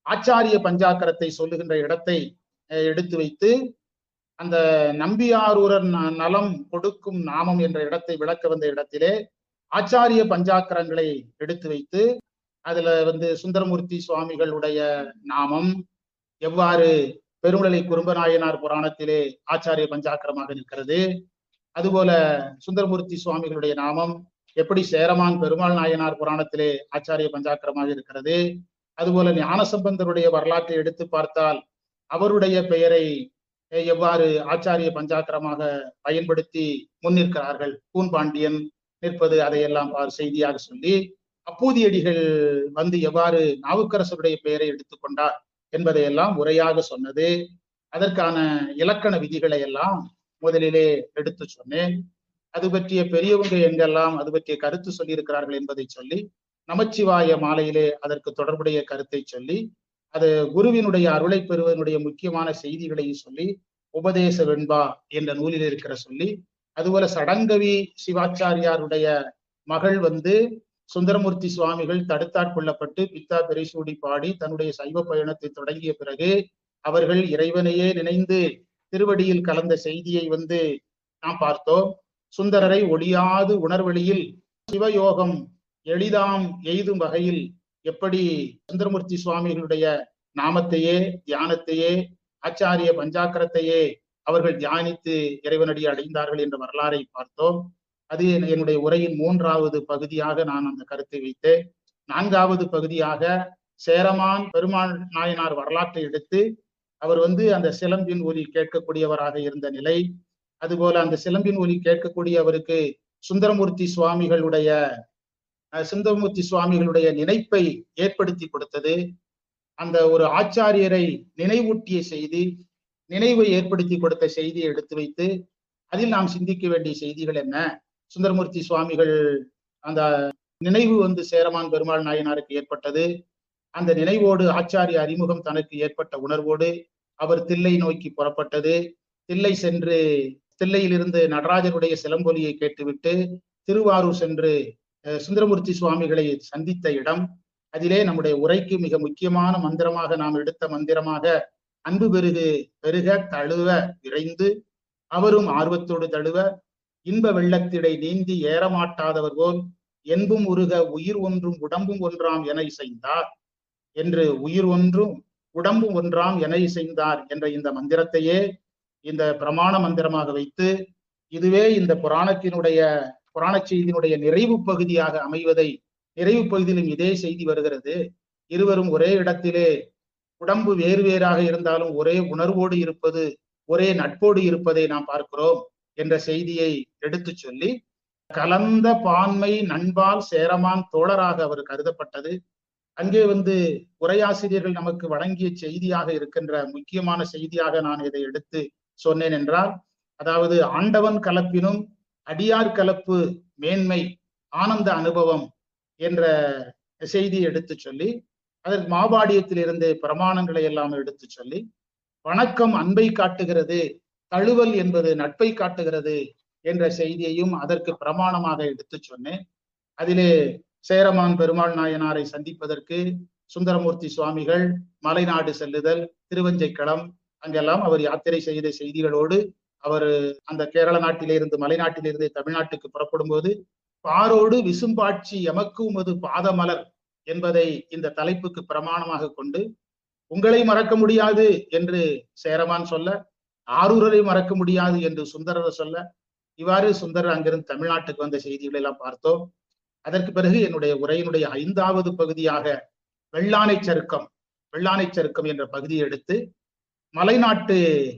ஆச்சாரிய பஞ்சாக்கரத்தை சொல்லுகின்ற இடத்தை எடுத்து வைத்து அந்த நம்பியாரூரன் நலம் கொடுக்கும் நாமம் என்ற இடத்தை விளக்க வந்த இடத்திலே ஆச்சாரிய பஞ்சாக்கரங்களை எடுத்து வைத்து அதுல வந்து சுந்தரமூர்த்தி சுவாமிகளுடைய நாமம் எவ்வாறு பெருமலை குறும்பநாயனார் புராணத்திலே ஆச்சாரிய பஞ்சாக்கரமாக நிற்கிறது அதுபோல சுந்தரமூர்த்தி சுவாமிகளுடைய நாமம் எப்படி சேரமான் பெருமாள் நாயனார் புராணத்திலே ஆச்சாரிய பஞ்சாக்கரமாக இருக்கிறது அதுபோல ஞானசம்பந்தருடைய வரலாற்றை எடுத்து பார்த்தால் அவருடைய பெயரை எவ்வாறு ஆச்சாரிய பஞ்சாக்கரமாக பயன்படுத்தி முன்னிற்கிறார்கள் கூன்பாண்டியன் நிற்பது அதையெல்லாம் செய்தியாக சொல்லி அப்பூதியடிகள் வந்து எவ்வாறு நாவுக்கரசருடைய பெயரை எடுத்துக்கொண்டார் என்பதையெல்லாம் உரையாக சொன்னது அதற்கான இலக்கண விதிகளை எல்லாம் முதலிலே எடுத்து சொன்னேன் அது பற்றிய பெரியவங்க எங்கெல்லாம் அது பற்றிய கருத்து சொல்லியிருக்கிறார்கள் என்பதை சொல்லி நமச்சிவாய மாலையிலே அதற்கு தொடர்புடைய கருத்தை சொல்லி அது குருவினுடைய அருளை பெறுவதனுடைய முக்கியமான செய்திகளையும் சொல்லி உபதேச வெண்பா என்ற நூலில் இருக்கிற சொல்லி அதுபோல சடங்கவி சிவாச்சாரியாருடைய மகள் வந்து சுந்தரமூர்த்தி சுவாமிகள் தடுத்தாட்கொள்ளப்பட்டு பித்தா பெரிசூடி பாடி தன்னுடைய சைவ பயணத்தை தொடங்கிய பிறகு அவர்கள் இறைவனையே நினைந்து திருவடியில் கலந்த செய்தியை வந்து நாம் பார்த்தோம் சுந்தரரை ஒளியாது உணர்வெளியில் சிவயோகம் எளிதாம் எய்தும் வகையில் எப்படி சுந்தரமூர்த்தி சுவாமிகளுடைய நாமத்தையே தியானத்தையே ஆச்சாரிய பஞ்சாக்கரத்தையே அவர்கள் தியானித்து இறைவனடி அடைந்தார்கள் என்ற வரலாறை பார்த்தோம் அது என்னுடைய உரையின் மூன்றாவது பகுதியாக நான் அந்த கருத்தை வைத்தேன் நான்காவது பகுதியாக சேரமான் பெருமாள் நாயனார் வரலாற்றை எடுத்து அவர் வந்து அந்த சிலம்பின் ஒலி கேட்கக்கூடியவராக இருந்த நிலை அதுபோல அந்த சிலம்பின் ஒலி கேட்கக்கூடிய அவருக்கு சுந்தரமூர்த்தி சுவாமிகளுடைய சுந்தரமூர்த்தி சுவாமிகளுடைய நினைப்பை ஏற்படுத்தி கொடுத்தது அந்த ஒரு ஆச்சாரியரை நினைவூட்டிய செய்தி நினைவை ஏற்படுத்தி கொடுத்த செய்தியை எடுத்து வைத்து அதில் நாம் சிந்திக்க வேண்டிய செய்திகள் என்ன சுந்தரமூர்த்தி சுவாமிகள் அந்த நினைவு வந்து சேரமான் பெருமாள் நாயனாருக்கு ஏற்பட்டது அந்த நினைவோடு ஆச்சாரிய அறிமுகம் தனக்கு ஏற்பட்ட உணர்வோடு அவர் தில்லை நோக்கி புறப்பட்டது தில்லை சென்று தில்லையிலிருந்து நடராஜருடைய சிலம்பொலியை கேட்டுவிட்டு திருவாரூர் சென்று சுந்தரமூர்த்தி சுவாமிகளை சந்தித்த இடம் அதிலே நம்முடைய உரைக்கு மிக முக்கியமான மந்திரமாக நாம் எடுத்த மந்திரமாக அன்பு பெருகு பெருக தழுவ விரைந்து அவரும் ஆர்வத்தோடு தழுவ இன்ப வெள்ளத்திடை நீந்தி ஏறமாட்டாதவர் போல் என்பும் உருக உயிர் ஒன்றும் உடம்பும் ஒன்றாம் என இசைந்தார் என்று உயிர் ஒன்றும் உடம்பும் ஒன்றாம் என இசைந்தார் என்ற இந்த மந்திரத்தையே இந்த பிரமாண மந்திரமாக வைத்து இதுவே இந்த புராணத்தினுடைய புராண செய்தியினுடைய நிறைவு பகுதியாக அமைவதை நிறைவு பகுதியிலும் இதே செய்தி வருகிறது இருவரும் ஒரே இடத்திலே உடம்பு வேறு வேறாக இருந்தாலும் ஒரே உணர்வோடு இருப்பது ஒரே நட்போடு இருப்பதை நாம் பார்க்கிறோம் என்ற செய்தியை எடுத்து சொல்லி கலந்த பான்மை நண்பால் சேரமான் தோழராக அவர் கருதப்பட்டது அங்கே வந்து உரையாசிரியர்கள் நமக்கு வழங்கிய செய்தியாக இருக்கின்ற முக்கியமான செய்தியாக நான் இதை எடுத்து சொன்னேன் என்றால் அதாவது ஆண்டவன் கலப்பினும் அடியார் கலப்பு மேன்மை ஆனந்த அனுபவம் என்ற செய்தியை எடுத்து சொல்லி அதற்கு மாபாடியத்திலிருந்து பிரமாணங்களை எல்லாம் எடுத்து சொல்லி வணக்கம் அன்பை காட்டுகிறது தழுவல் என்பது நட்பை காட்டுகிறது என்ற செய்தியையும் அதற்கு பிரமாணமாக எடுத்து சொன்னேன் அதிலே சேரமான் பெருமாள் நாயனாரை சந்திப்பதற்கு சுந்தரமூர்த்தி சுவாமிகள் மலைநாடு செல்லுதல் திருவஞ்சைக்களம் அங்கெல்லாம் அவர் யாத்திரை செய்த செய்திகளோடு அவர் அந்த கேரள நாட்டிலிருந்து மலைநாட்டிலிருந்து தமிழ்நாட்டுக்கு புறப்படும் போது பாரோடு விசும்பாட்சி எமக்கு உமது பாதமலர் என்பதை இந்த தலைப்புக்கு பிரமாணமாக கொண்டு உங்களை மறக்க முடியாது என்று சேரமான் சொல்ல ஆரூரரை மறக்க முடியாது என்று சுந்தரர் சொல்ல இவ்வாறு சுந்தரர் அங்கிருந்து தமிழ்நாட்டுக்கு வந்த செய்திகளை எல்லாம் பார்த்தோம் அதற்கு பிறகு என்னுடைய உரையினுடைய ஐந்தாவது பகுதியாக வெள்ளானை சருக்கம் வெள்ளானை சருக்கம் என்ற பகுதியை எடுத்து மலைநாட்டு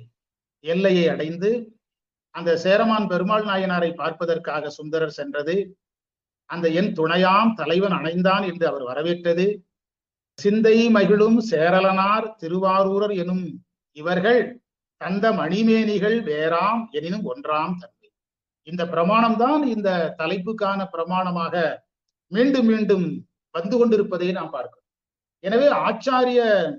எல்லையை அடைந்து அந்த சேரமான் பெருமாள் நாயனாரை பார்ப்பதற்காக சுந்தரர் சென்றது அந்த என் துணையாம் தலைவன் அணைந்தான் என்று அவர் வரவேற்றது சிந்தை மகிழும் சேரலனார் திருவாரூரர் எனும் இவர்கள் தந்த மணிமேனிகள் வேறாம் எனினும் ஒன்றாம் தன்மை இந்த பிரமாணம் தான் இந்த தலைப்புக்கான பிரமாணமாக மீண்டும் மீண்டும் வந்து கொண்டிருப்பதை நாம் பார்க்கிறோம் எனவே ஆச்சாரிய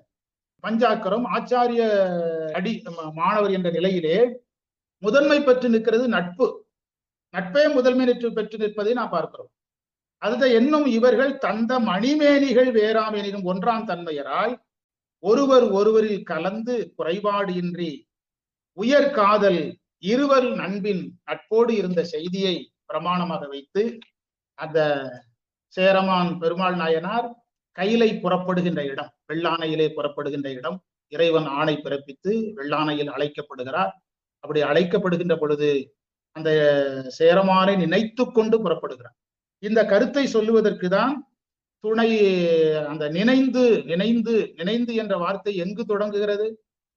பஞ்சாக்கரம் ஆச்சாரிய அடி மாணவர் என்ற நிலையிலே முதன்மை பெற்று நிற்கிறது நட்பு நட்பே முதன்மை நிற்று பெற்று நிற்பதை நாம் பார்க்கிறோம் அதுதான் என்னும் இவர்கள் தந்த மணிமேனிகள் வேறாம் எனினும் ஒன்றாம் தன்மையராய் ஒருவர் ஒருவரில் கலந்து குறைபாடு இன்றி உயர் காதல் இருவர் நண்பின் நட்போடு இருந்த செய்தியை பிரமாணமாக வைத்து அந்த சேரமான் பெருமாள் நாயனார் கையிலை புறப்படுகின்ற இடம் வெள்ளானையிலே புறப்படுகின்ற இடம் இறைவன் ஆணை பிறப்பித்து வெள்ளானையில் அழைக்கப்படுகிறார் அப்படி அழைக்கப்படுகின்ற பொழுது அந்த சேரமானை நினைத்து கொண்டு புறப்படுகிறார் இந்த கருத்தை சொல்லுவதற்கு தான் துணை அந்த நினைந்து நினைந்து நினைந்து என்ற வார்த்தை எங்கு தொடங்குகிறது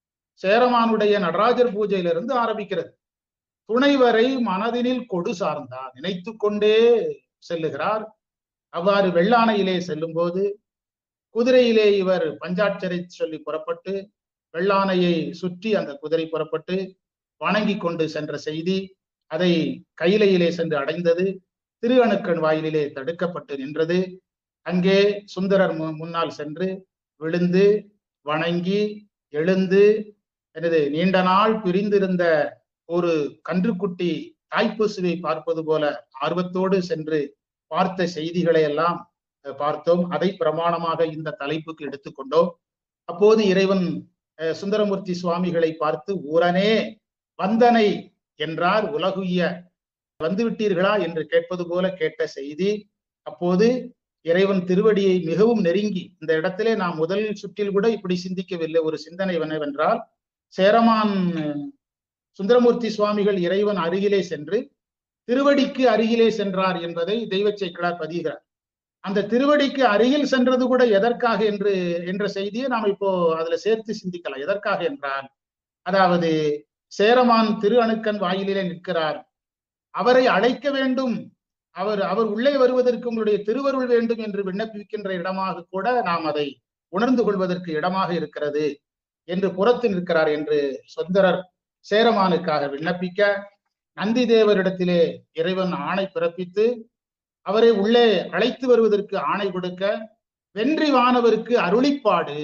சேரமானுடைய நடராஜர் பூஜையிலிருந்து ஆரம்பிக்கிறது துணைவரை மனதினில் கொடு சார்ந்தார் நினைத்து கொண்டே செல்லுகிறார் அவ்வாறு வெள்ளானையிலே செல்லும் போது குதிரையிலே இவர் பஞ்சாட்சரை சொல்லி புறப்பட்டு வெள்ளானையை சுற்றி அந்த குதிரை புறப்பட்டு வணங்கி கொண்டு சென்ற செய்தி அதை கையிலையிலே சென்று அடைந்தது திரு அணுக்கன் வாயிலிலே தடுக்கப்பட்டு நின்றது அங்கே சுந்தரர் முன்னால் சென்று விழுந்து வணங்கி எழுந்து எனது நீண்ட நாள் பிரிந்திருந்த ஒரு கன்றுக்குட்டி தாய்ப்பசுவை பார்ப்பது போல ஆர்வத்தோடு சென்று பார்த்த செய்திகளை எல்லாம் பார்த்தோம் அதை பிரமாணமாக இந்த தலைப்புக்கு எடுத்துக்கொண்டோம் அப்போது இறைவன் சுந்தரமூர்த்தி சுவாமிகளை பார்த்து ஊரனே வந்தனை என்றார் உலகுய வந்துவிட்டீர்களா என்று கேட்பது போல கேட்ட செய்தி அப்போது இறைவன் திருவடியை மிகவும் நெருங்கி இந்த இடத்திலே நாம் முதல் சுற்றில் கூட இப்படி சிந்திக்கவில்லை ஒரு சிந்தனை என்னவென்றால் சேரமான் சுந்தரமூர்த்தி சுவாமிகள் இறைவன் அருகிலே சென்று திருவடிக்கு அருகிலே சென்றார் என்பதை தெய்வ சேக்கலார் பதிகிறார் அந்த திருவடிக்கு அருகில் சென்றது கூட எதற்காக என்று என்ற செய்தியை நாம் இப்போ அதுல சேர்த்து சிந்திக்கலாம் எதற்காக என்றால் அதாவது சேரமான் திரு அணுக்கன் வாயிலே நிற்கிறார் அவரை அழைக்க வேண்டும் அவர் அவர் உள்ளே வருவதற்கு உங்களுடைய திருவருள் வேண்டும் என்று விண்ணப்பிக்கின்ற இடமாக கூட நாம் அதை உணர்ந்து கொள்வதற்கு இடமாக இருக்கிறது என்று புறத்து நிற்கிறார் என்று சுந்தரர் சேரமானுக்காக விண்ணப்பிக்க நந்தி தேவரிடத்திலே இறைவன் ஆணை பிறப்பித்து அவரை உள்ளே அழைத்து வருவதற்கு ஆணை கொடுக்க வென்றி வானவருக்கு அருளிப்பாடு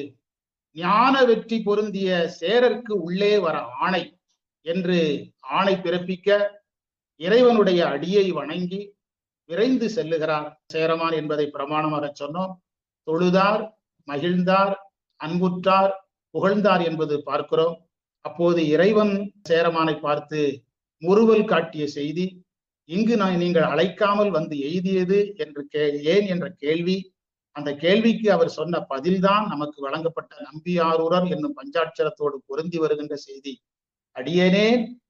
ஞான வெற்றி பொருந்திய சேரருக்கு உள்ளே வர ஆணை என்று ஆணை பிறப்பிக்க இறைவனுடைய அடியை வணங்கி விரைந்து செல்லுகிறார் சேரமான் என்பதை பிரமாணமாக சொன்னோம் தொழுதார் மகிழ்ந்தார் அன்புற்றார் புகழ்ந்தார் என்பது பார்க்கிறோம் அப்போது இறைவன் சேரமானை பார்த்து முறுவல் காட்டிய செய்தி இங்கு நான் நீங்கள் அழைக்காமல் வந்து எய்தியது என்று கே ஏன் என்ற கேள்வி அந்த கேள்விக்கு அவர் சொன்ன பதில்தான் நமக்கு வழங்கப்பட்ட நம்பியாரூரர் என்னும் பஞ்சாட்சரத்தோடு பொருந்தி வருகின்ற செய்தி அடியேனே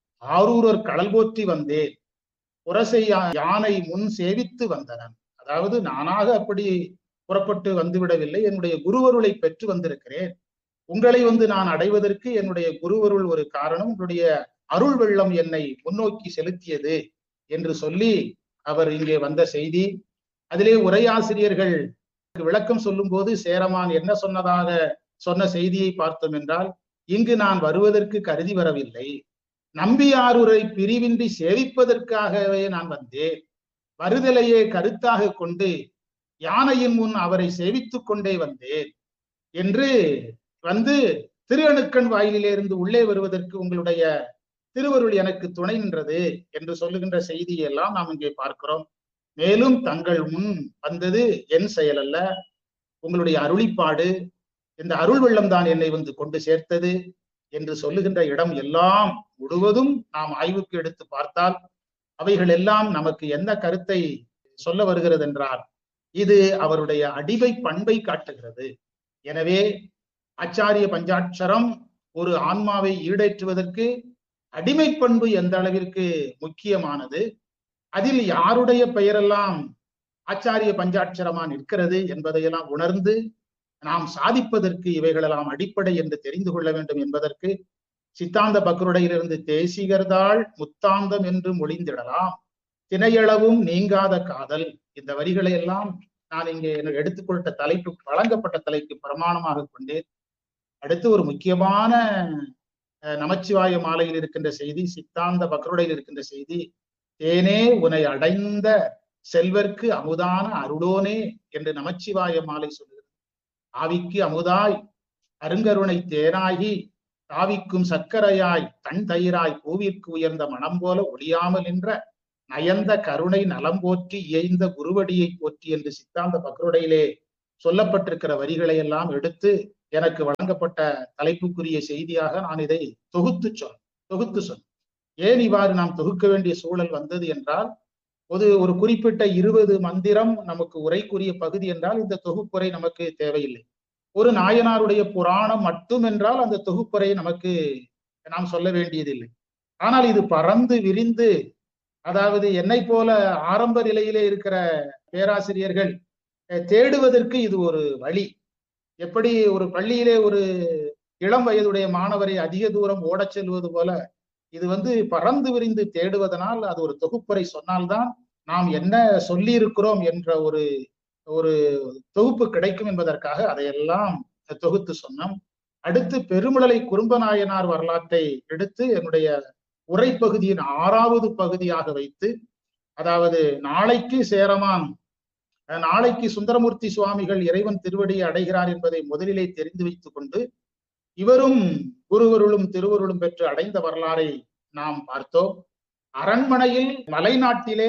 ஆரூரர் கடல் போற்றி வந்தேன் புரசை யானை முன் சேவித்து வந்தனன் அதாவது நானாக அப்படி புறப்பட்டு வந்து விடவில்லை என்னுடைய குருவருளை பெற்று வந்திருக்கிறேன் உங்களை வந்து நான் அடைவதற்கு என்னுடைய குருவருள் ஒரு காரணம் உங்களுடைய அருள் வெள்ளம் என்னை முன்னோக்கி செலுத்தியது என்று சொல்லி அவர் இங்கே வந்த செய்தி அதிலே உரையாசிரியர்கள் விளக்கம் சொல்லும் போது சேரமான் என்ன சொன்னதாக சொன்ன செய்தியை பார்த்தோம் என்றால் இங்கு நான் வருவதற்கு கருதி வரவில்லை நம்பியாரூரை பிரிவின்றி சேவிப்பதற்காகவே நான் வந்தேன் வருதலையே கருத்தாக கொண்டு யானையின் முன் அவரை சேவித்துக் கொண்டே வந்தேன் என்று வந்து திரு அணுக்கன் வாயிலிருந்து உள்ளே வருவதற்கு உங்களுடைய திருவருள் எனக்கு துணை நின்றது என்று சொல்லுகின்ற செய்தியெல்லாம் நாம் இங்கே பார்க்கிறோம் மேலும் தங்கள் முன் வந்தது என் செயல் அல்ல உங்களுடைய அருளிப்பாடு இந்த அருள் வெள்ளம் தான் என்னை வந்து கொண்டு சேர்த்தது என்று சொல்லுகின்ற இடம் எல்லாம் முழுவதும் நாம் ஆய்வுக்கு எடுத்து பார்த்தால் அவைகள் எல்லாம் நமக்கு என்ன கருத்தை சொல்ல வருகிறது என்றால் இது அவருடைய அடிமை பண்பை காட்டுகிறது எனவே ஆச்சாரிய பஞ்சாட்சரம் ஒரு ஆன்மாவை ஈடேற்றுவதற்கு அடிமை பண்பு எந்த அளவிற்கு முக்கியமானது அதில் யாருடைய பெயரெல்லாம் ஆச்சாரிய பஞ்சாட்சரமா நிற்கிறது என்பதையெல்லாம் உணர்ந்து நாம் சாதிப்பதற்கு இவைகளெல்லாம் அடிப்படை என்று தெரிந்து கொள்ள வேண்டும் என்பதற்கு சித்தாந்த பக்ருடையிலிருந்து தேசிகர்தாள் முத்தாந்தம் என்று மொழிந்திடலாம் திணையளவும் நீங்காத காதல் இந்த வரிகளை எல்லாம் நான் இங்கே எடுத்துக்கொண்ட தலைப்பு வழங்கப்பட்ட தலைப்பு பிரமாணமாக கொண்டேன் அடுத்து ஒரு முக்கியமான நமச்சிவாய மாலையில் இருக்கின்ற செய்தி சித்தாந்த பக்ருடையில் இருக்கின்ற செய்தி தேனே உனை அடைந்த செல்வர்க்கு அமுதான அருளோனே என்று நமச்சிவாய மாலை சொல்லுகிறது ஆவிக்கு அமுதாய் அருங்கருணை தேனாகி தாவிக்கும் சர்க்கரையாய் தன் தயிராய் பூவிற்கு உயர்ந்த மனம் போல ஒளியாமல் நின்ற நயந்த கருணை நலம் போற்றி இயைந்த குருவடியை போற்றி என்று சித்தாந்த பக்ருடையிலே சொல்லப்பட்டிருக்கிற வரிகளை எல்லாம் எடுத்து எனக்கு வழங்கப்பட்ட தலைப்புக்குரிய செய்தியாக நான் இதை தொகுத்து சொல் தொகுத்து சொல் ஏன் இவ்வாறு நாம் தொகுக்க வேண்டிய சூழல் வந்தது என்றால் ஒரு ஒரு குறிப்பிட்ட இருபது மந்திரம் நமக்கு உரைக்குரிய பகுதி என்றால் இந்த தொகுப்புரை நமக்கு தேவையில்லை ஒரு நாயனாருடைய புராணம் மட்டும் என்றால் அந்த தொகுப்புரை நமக்கு நாம் சொல்ல வேண்டியதில்லை ஆனால் இது பறந்து விரிந்து அதாவது என்னை போல ஆரம்ப நிலையிலே இருக்கிற பேராசிரியர்கள் தேடுவதற்கு இது ஒரு வழி எப்படி ஒரு பள்ளியிலே ஒரு இளம் வயதுடைய மாணவரை அதிக தூரம் ஓடச் செல்வது போல இது வந்து பறந்து விரிந்து தேடுவதனால் அது ஒரு தொகுப்புரை சொன்னால்தான் நாம் என்ன சொல்லி இருக்கிறோம் என்ற ஒரு ஒரு தொகுப்பு கிடைக்கும் என்பதற்காக அதையெல்லாம் தொகுத்து சொன்னோம் அடுத்து பெருமிழலை குறும்பநாயனார் வரலாற்றை எடுத்து என்னுடைய உரைப்பகுதியின் ஆறாவது பகுதியாக வைத்து அதாவது நாளைக்கு சேரமான் நாளைக்கு சுந்தரமூர்த்தி சுவாமிகள் இறைவன் திருவடியை அடைகிறார் என்பதை முதலிலே தெரிந்து வைத்துக் கொண்டு இவரும் குருவருளும் திருவருளும் பெற்று அடைந்த வரலாறை நாம் பார்த்தோம் அரண்மனையில் மலைநாட்டிலே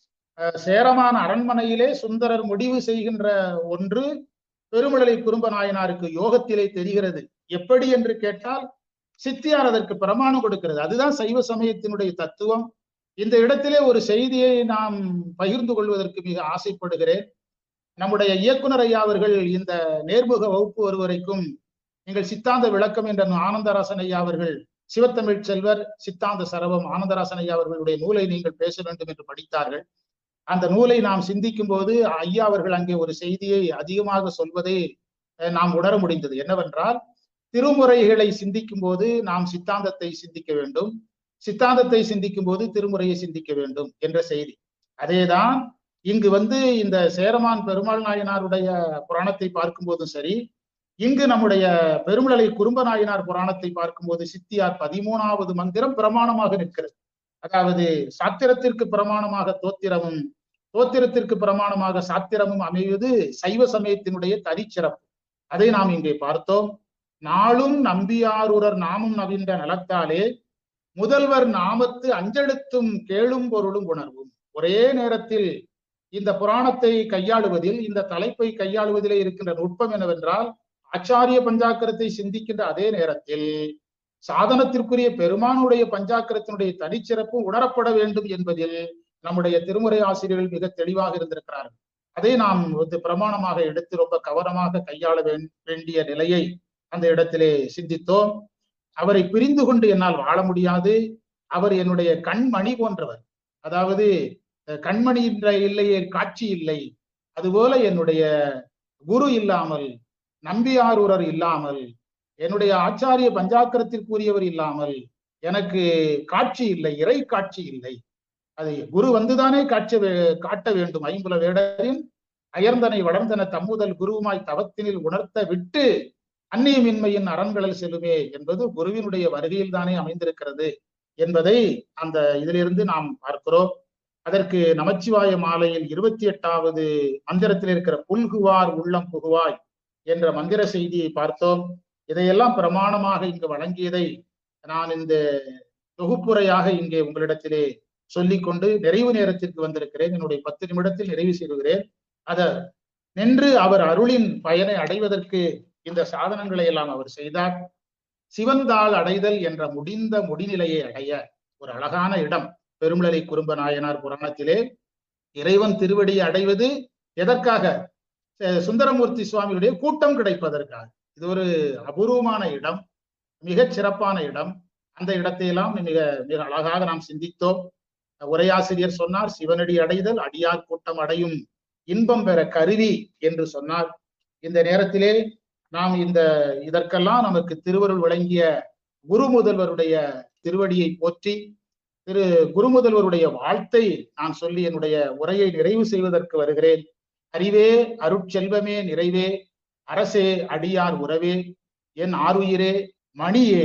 சேரமான அரண்மனையிலே சுந்தரர் முடிவு செய்கின்ற ஒன்று பெருமிழலை குறும்ப நாயனாருக்கு யோகத்திலே தெரிகிறது எப்படி என்று கேட்டால் சித்தியார் அதற்கு பிரமாணம் கொடுக்கிறது அதுதான் சைவ சமயத்தினுடைய தத்துவம் இந்த இடத்திலே ஒரு செய்தியை நாம் பகிர்ந்து கொள்வதற்கு மிக ஆசைப்படுகிறேன் நம்முடைய இயக்குனர் ஐயா அவர்கள் இந்த நேர்முக வகுப்பு வருவரைக்கும் நீங்கள் சித்தாந்த விளக்கம் என்ற ஆனந்தராசன் ஐயா அவர்கள் சிவத்தமிழ் செல்வர் சித்தாந்த சரவம் ஆனந்தராசன் ஐயா அவர்களுடைய நூலை நீங்கள் பேச வேண்டும் என்று படித்தார்கள் அந்த நூலை நாம் சிந்திக்கும் போது ஐயா அவர்கள் அங்கே ஒரு செய்தியை அதிகமாக சொல்வதை நாம் உணர முடிந்தது என்னவென்றால் திருமுறைகளை சிந்திக்கும் போது நாம் சித்தாந்தத்தை சிந்திக்க வேண்டும் சித்தாந்தத்தை சிந்திக்கும் போது திருமுறையை சிந்திக்க வேண்டும் என்ற செய்தி அதேதான் இங்கு வந்து இந்த சேரமான் பெருமாள் நாயனாருடைய புராணத்தை பார்க்கும் போதும் சரி இங்கு நம்முடைய பெருமலை குறும்ப நாயனார் புராணத்தை பார்க்கும்போது சித்தியார் பதிமூணாவது மந்திரம் பிரமாணமாக நிற்கிறது அதாவது சாத்திரத்திற்கு பிரமாணமாக தோத்திரமும் தோத்திரத்திற்கு பிரமாணமாக சாத்திரமும் அமைவது சைவ சமயத்தினுடைய தனிச்சிறப்பு அதை நாம் இங்கே பார்த்தோம் நாளும் நம்பியாரூரர் நாமும் நவின்ற நலத்தாலே முதல்வர் நாமத்து அஞ்செழுத்தும் கேளும் பொருளும் உணர்வும் ஒரே நேரத்தில் இந்த புராணத்தை கையாளுவதில் இந்த தலைப்பை கையாளுவதிலே இருக்கின்ற நுட்பம் என்னவென்றால் ஆச்சாரிய பஞ்சாக்கரத்தை சிந்திக்கின்ற அதே நேரத்தில் சாதனத்திற்குரிய பெருமானுடைய பஞ்சாக்கரத்தினுடைய தனிச்சிறப்பு உணரப்பட வேண்டும் என்பதில் நம்முடைய திருமுறை ஆசிரியர்கள் மிக தெளிவாக இருந்திருக்கிறார்கள் அதை நாம் வந்து பிரமாணமாக எடுத்து ரொம்ப கவனமாக கையாள வேண்டிய நிலையை அந்த இடத்திலே சிந்தித்தோம் அவரை பிரிந்து கொண்டு என்னால் வாழ முடியாது அவர் என்னுடைய கண்மணி போன்றவர் அதாவது கண்மணி என்ற இல்லையே காட்சி இல்லை அதுபோல என்னுடைய குரு இல்லாமல் நம்பியாரூரர் இல்லாமல் என்னுடைய ஆச்சாரிய பஞ்சாக்கரத்திற்குரியவர் இல்லாமல் எனக்கு காட்சி இல்லை இறை காட்சி இல்லை அதை குரு வந்துதானே காட்சி காட்ட வேண்டும் ஐம்புல வேடரின் அயர்ந்தனை வளர்ந்தன தம்முதல் குருவுமாய் தவத்தினில் உணர்த்த விட்டு அந்நியமின்மையின் அரண்களில் செல்லுமே என்பது குருவினுடைய வருகையில் தானே அமைந்திருக்கிறது என்பதை அந்த இதிலிருந்து நாம் பார்க்கிறோம் அதற்கு நமச்சிவாய மாலையில் இருபத்தி எட்டாவது மந்திரத்தில் இருக்கிற புல்குவார் உள்ளம் புகுவாய் என்ற மந்திர செய்தியை பார்த்தோம் இதையெல்லாம் பிரமாணமாக இங்கு வழங்கியதை நான் இந்த தொகுப்புரையாக இங்கே உங்களிடத்திலே சொல்லிக்கொண்டு நிறைவு நேரத்திற்கு வந்திருக்கிறேன் என்னுடைய பத்து நிமிடத்தில் நிறைவு செய்கிறேன் அத நின்று அவர் அருளின் பயனை அடைவதற்கு இந்த சாதனங்களை எல்லாம் அவர் செய்தார் சிவந்தாள் அடைதல் என்ற முடிந்த முடிநிலையை அடைய ஒரு அழகான இடம் பெருமலை குறும்ப நாயனார் புராணத்திலே இறைவன் திருவடியை அடைவது எதற்காக சுந்தரமூர்த்தி சுவாமியுடைய கூட்டம் கிடைப்பதற்காக இது ஒரு அபூர்வமான இடம் மிகச் சிறப்பான இடம் அந்த இடத்தையெல்லாம் மிக மிக அழகாக நாம் சிந்தித்தோம் உரையாசிரியர் சொன்னார் சிவனடி அடைதல் அடியார் கூட்டம் அடையும் இன்பம் பெற கருவி என்று சொன்னார் இந்த நேரத்திலே நாம் இந்த இதற்கெல்லாம் நமக்கு திருவருள் வழங்கிய குரு முதல்வருடைய திருவடியை போற்றி திரு குருமுதல்வருடைய வாழ்த்தை நான் சொல்லி என்னுடைய உரையை நிறைவு செய்வதற்கு வருகிறேன் அறிவே அருட்செல்வமே நிறைவே அரசே அடியார் உறவே என் ஆறுயிரே மணியே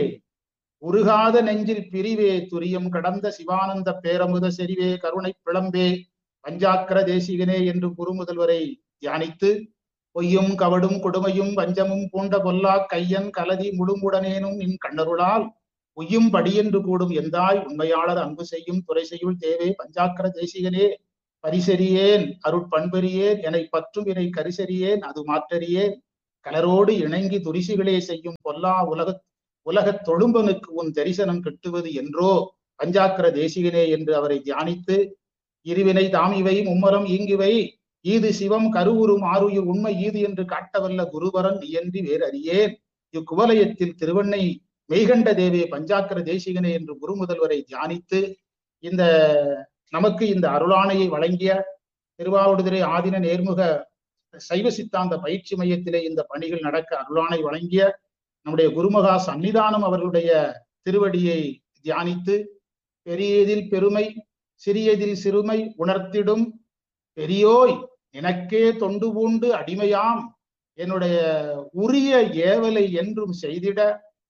உருகாத நெஞ்சில் பிரிவே துரியம் கடந்த சிவானந்த பேரமுத செறிவே கருணை பிளம்பே பஞ்சாக்கர தேசிகனே என்று குருமுதல்வரை தியானித்து பொய்யும் கவடும் கொடுமையும் வஞ்சமும் பூண்ட பொல்லா கையன் கலதி முழுமுடனேனும் நின் கண்ணருளால் உய்யும் படியென்று கூடும் எந்தாய் உண்மையாளர் அன்பு செய்யும் துறை செய்யுள் தேவே பஞ்சாக்கர தேசிகனே பரிசெறியேன் அருட்பண்பெறியேன் என்னை பற்றும் இணை கரிசெறியேன் அது மாற்றறியேன் கலரோடு இணங்கி துரிசிகளே செய்யும் பொல்லா உலக உலகத் தொழும்பனுக்கு உன் தரிசனம் கிட்டுவது என்றோ பஞ்சாக்கர தேசிகனே என்று அவரை தியானித்து இருவினை தாமிவை மும்மரம் ஈங்குவை ஈது சிவம் கருவுரும் ஆருயிர் உண்மை ஈது என்று காட்டவல்ல குருவரன் இயன்றி வேறு அறியேன் இக்குவலயத்தில் திருவண்ணை மெய்கண்ட தேவே பஞ்சாக்கர தேசிகனே என்று குரு முதல்வரை தியானித்து இந்த நமக்கு இந்த அருளாணையை வழங்கிய திருவாவடுதுறை ஆதின நேர்முக சைவ சித்தாந்த பயிற்சி மையத்திலே இந்த பணிகள் நடக்க அருளாணை வழங்கிய நம்முடைய குருமகா சன்னிதானம் அவர்களுடைய திருவடியை தியானித்து பெரியதில் பெருமை சிறியதில் சிறுமை உணர்த்திடும் பெரியோய் எனக்கே தொண்டு பூண்டு அடிமையாம் என்னுடைய உரிய ஏவலை என்றும் செய்திட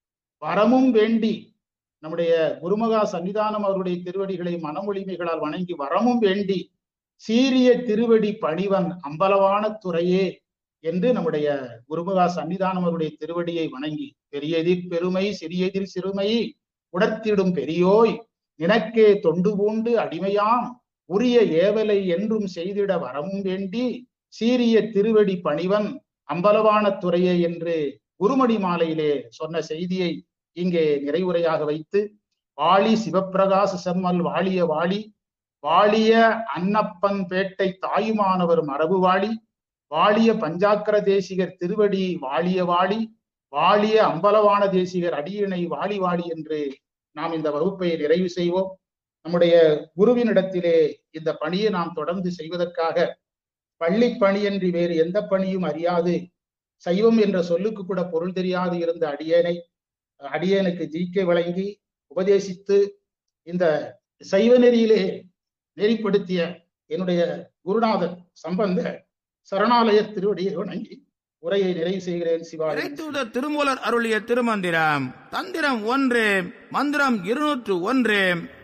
வரமும் வேண்டி நம்முடைய குருமகா சன்னிதானம் அவருடைய திருவடிகளை மனமொழிமைகளால் வணங்கி வரமும் வேண்டி சீரிய திருவடி பணிவன் அம்பலவான துறையே என்று நம்முடைய குருமகா சன்னிதானம் அவருடைய திருவடியை வணங்கி பெரியதில் பெருமை சிறியதில் சிறுமை உணர்த்திடும் பெரியோய் நினக்கே தொண்டு பூண்டு அடிமையாம் உரிய ஏவலை என்றும் செய்திட வரமும் வேண்டி சீரிய திருவடி பணிவன் அம்பலவான துறையே என்று குருமணி மாலையிலே சொன்ன செய்தியை இங்கே நிறைவுரையாக வைத்து வாளி சிவப்பிரகாச செம்மல் வாழிய வாளி வாழிய அன்னப்பன் பேட்டை தாயுமானவர் மரபு வாளி வாழிய பஞ்சாக்கர தேசிகர் திருவடி வாழிய வாளி வாழிய அம்பலவான தேசிகர் அடியினை வாளி வாளி என்று நாம் இந்த வகுப்பை நிறைவு செய்வோம் நம்முடைய குருவினிடத்திலே இந்த பணியை நாம் தொடர்ந்து செய்வதற்காக பள்ளி பணியன்றி வேறு எந்த பணியும் அறியாது சைவம் என்ற சொல்லுக்கு கூட பொருள் தெரியாது இருந்த அடியேனை அடியேனுக்கு ஜீக்கை வழங்கி உபதேசித்து இந்த சைவ நெறியிலே நெறிப்படுத்திய என்னுடைய குருநாதர் சம்பந்த சரணாலயர் திருவடியை வணங்கி உரையை நிறைவு செய்கிறேன் சிவாஜி இறைத்தூதர் திருமூலர் அருளிய திருமந்திரம் தந்திரம் ஒன்று மந்திரம் இருநூற்று ஒன்று